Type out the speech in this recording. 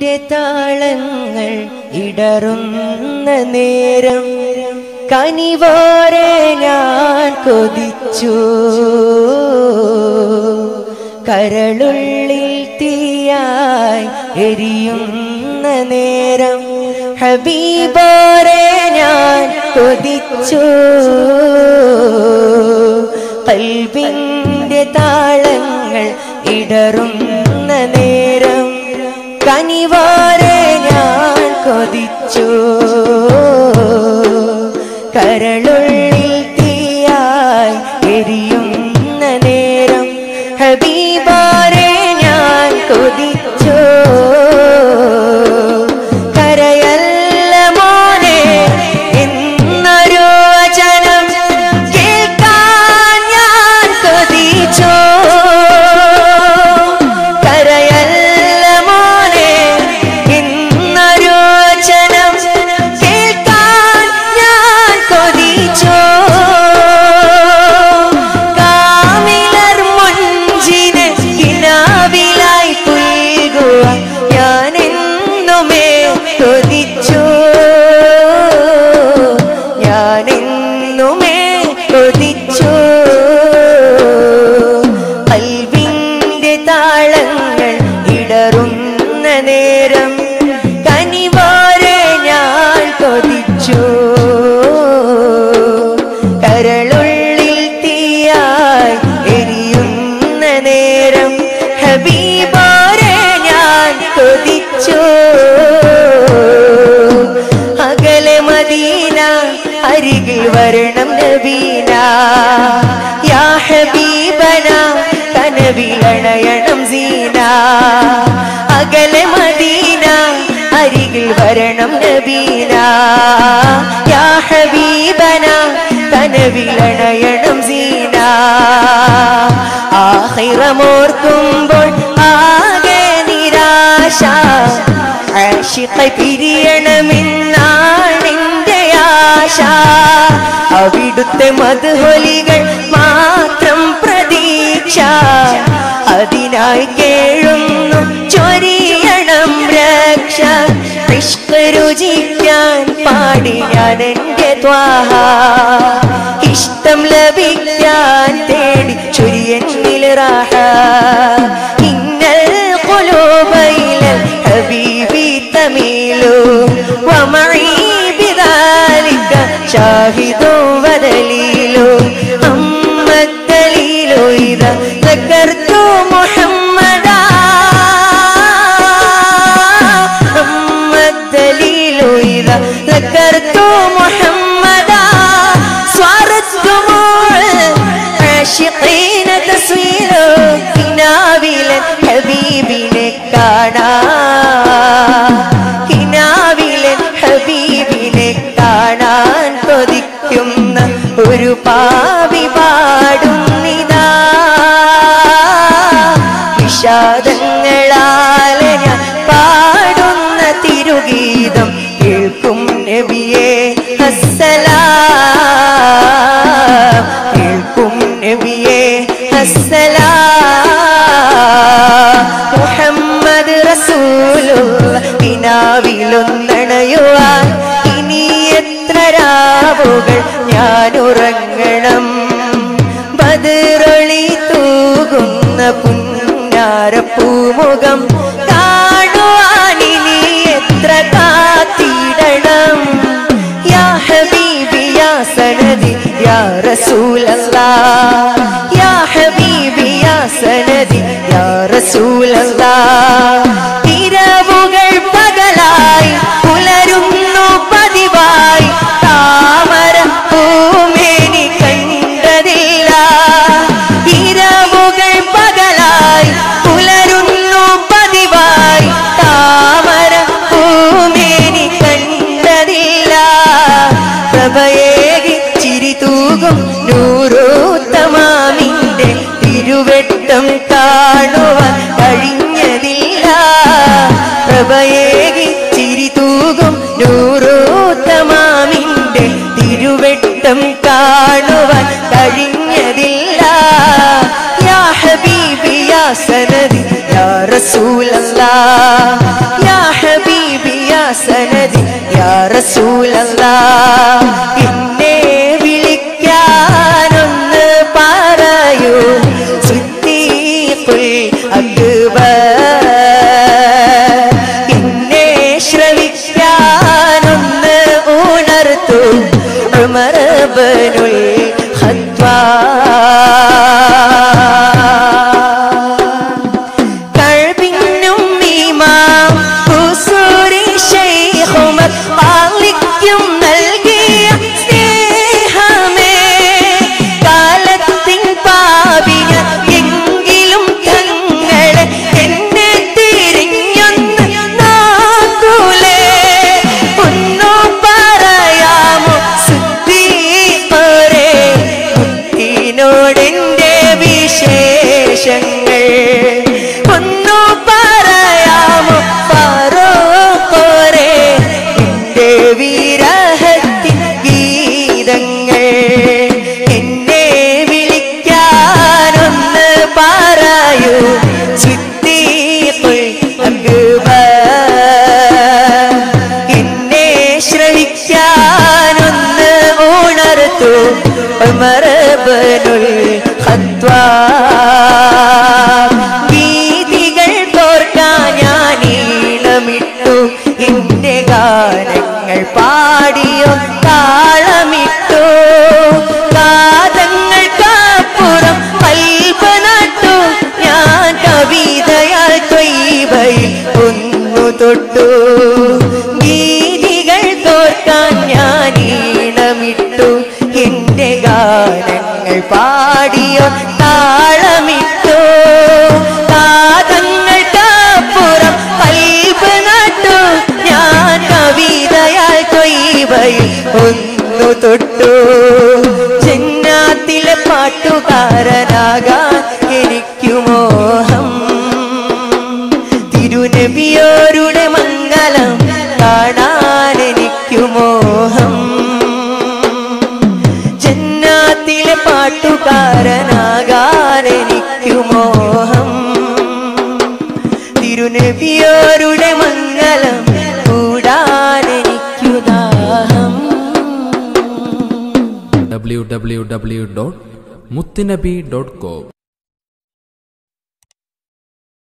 കൽവിൻ്റെ താളങ്ങൾ ഇടറുന്ന നേരം കനിവോരെ ഞാൻ കൊതിച്ചു കരളുള്ളിൽ തീയായി എരിയുന്ന നേരം ഹബീബോരെ ഞാൻ കൊതിച്ചു കൽവിൻ്റെ താളങ്ങൾ ഇടറുന്ന നേരം കനിവാരെ ഞാൻ കൊതിച്ചു കരളുള്ളിൽ തീയായി എരിയുന്ന നേരം ഹബീബാരെ ഞാൻ കൊതിച്ചു കരയല്ല മോനെ എന്നൊരു വചനം കേൾക്കാൻ ഞാൻ കൊതിച്ചു കരയല്ല മോനെ എന്നൊരു വചനം കേൾക്കാൻ ഞാൻ കൊതിച്ചു കാമിലർ മുഞ്ചിന് കിനാവിലായി പുൽകുക ഞാൻ എന്നുമേ കൊതിച്ചു ഞാൻ എന്നുമേ കൊതിച്ചു കൽവിൻ്റെ താളങ്ങൾ ഇടറുന്ന നേരം കനിവാരെ ഞാൻ കൊതിച്ചു കരളുള്ളിൽ തീയായി എരിയുന്ന നേരം ഹബീബാരെ ഞാൻ കൊതിച്ചു അകലെ മദീന അരികിൽ വരണം നബീന യാ ഹബീബന കനവിലണയണം സീന അകലെ മദീന അരികിൽ വരണം നബീന യാ ഹബീബന കനവിലണയണം സീന ആഹിറമോർക്കുമ്പോൾ ആകെ നിരാശ ആശിഖ പിരിയണമെന്നാണെന്റെ ആശ അവിടുത്തെ മധുഹൊലികൾ മാത്രം പ്രതീക്ഷ അതിനായി കേഴുന്നു ചൊരിയണം രക്ഷ ഇഷ്ക രുചിക്കാൻ പാടി ഞാൻ എന്റെ ത്വാഹ ഇഷ്ടം ലഭിക്കാൻ തേടി ചൊരിയന്നിൽ റാഹ ഇന്നൽ قلوبيل حبيبي تميل ومعي بذلك شاهد ودليل أما الدليل إذا ذكرت محمدا أما الدليل إذا ذكرت محمدا صارت دموع عاشقين تسويل കിനാവിലൻ ഹബീബിനെ കാണാ കിനാവിലൻ ഹബീബിനെ കാണാൻ കൊതിക്കുന്ന ഒരു പാവി പാടുന്നിതാ വിഷാദങ്ങളാലെ ഞാൻ പാടുന്ന തിരുഗീതം കേൾക്കും നബിയെ അസ്സലാം കേൾക്കും നബിയെ അസ്സലാം മുഹമ്മദ് റസൂലുള്ള പിനാവിലൊന്നണയുവാൻ ഇനി എത്ര രാവുകൾ ഞാൻ ഉറങ്ങണം ബദറൊളി തൂകുന്ന പുന്നാരപ്പൂമുഖം കാണുവാൻ ഇനി എത്ര കാത്തിടണം യാ ഹബീബി യാ സനദി യാ റസൂലല്ലാ യാ ഹബീബി യാ സനദി യാ റസൂലല്ലാ ഇരവുകൾ പകലായി പുലരുന്നു പതിവായി താമര പൂമേനി കണ്ടതില്ല ഇരവുകൾ പകലായി പുലരുന്നു പതിവായി താമര പൂമേനി കണ്ടതില്ല പ്രഭയേകി ചിരി തൂകും നൂറൂത്തമാമിന്റെ തിരുവെട്ടം കാണുവാൻ കഴിഞ്ഞതില്ല പ്രഭയേകി ചിരി തൂകും നൂറൂത്തമാമിന്റെ തിരുവെട്ടം കാണുവാൻ കഴിഞ്ഞതില്ല യാ ഹബീബി യാ സനദി യാ റസൂലല്ലാ യാ സനദി യാ റസൂലല്ലാ എന്നെ വിളിക്കാനൊന്ന് പറയൂ സിദ്ദീഖുൽ അക്ബർ എന്നെ ശ്രവിക്കാനൊന്ന് ഉണർത്തു ഉമർ ബനുൽ ഖത്വാബ് കൽബിനും ഈമാം ഹുസൂരി ശൈഖുമർ പാലിക്കും നൽകിയ സ്നേഹമേ കാലത്തിൻ പാപിയ എങ്കിലും തങ്ങളെ എന്നെ തിരിഞ്ഞൊന്ന് നോക്കൂലേ ഒന്നു പറയാമോ സുദ്ധീപരേ മുത്തിനോടെന്റെ വിശേഷങ്ങൾ ഒന്നു പറയാമോ ഫാറൂഖോരേ എന്റെ വിരഹത്തിൻ ഗീതങ്ങൾ എന്നെ വിളിക്കാനൊന്ന് പറയൂ സിദ്ദീഖുൽ അക്ബർ എന്നെ ശ്രവിക്കാനൊന്ന് ഉണർത്തു ഉമർ ബനുൽ ഖത്വാബ് ഗീതികൾ തോർക്കാൻ ഞാൻ ഈണമിട്ടു എന്റെ ഗാനങ്ങൾ പാടിയോ താളമിട്ടു കാതങ്ങൾക്കപ്പുറം കൽപ്പനട്ടു ഞാൻ കവിതയാൽ തൊയ്വയിൽ ഒന്നു തൊട്ടു ഗീതികൾ തോർക്കാൻ ഞാൻ ഈണമിട്ടു എന്റെ ഗാനങ്ങൾ പാടിയോ താളമിട്ടു കാതങ്ങൾക്കപ്പുറം കൽപ്പനട്ടു ഞാൻ കവിതയാൽ തൊയ്വയിൽ ഒന്നു തൊട്ടു ചെന്നാത്തിലെ പാട്ടുകാരനാകാൻ എനിക്കു മോഹം തിരുനബിയോരുടെ മംഗലം കാണാൻ എനിക്കു മോഹം ജന്നാത്തിലെ പാട്ടുകാരനാകാൻ എനിക്കു മോഹം തിരുനബിയോരുടെ മംഗലം കൂടാൻ എനിക്കു ദാഹം W W W dot Muthunabi dot com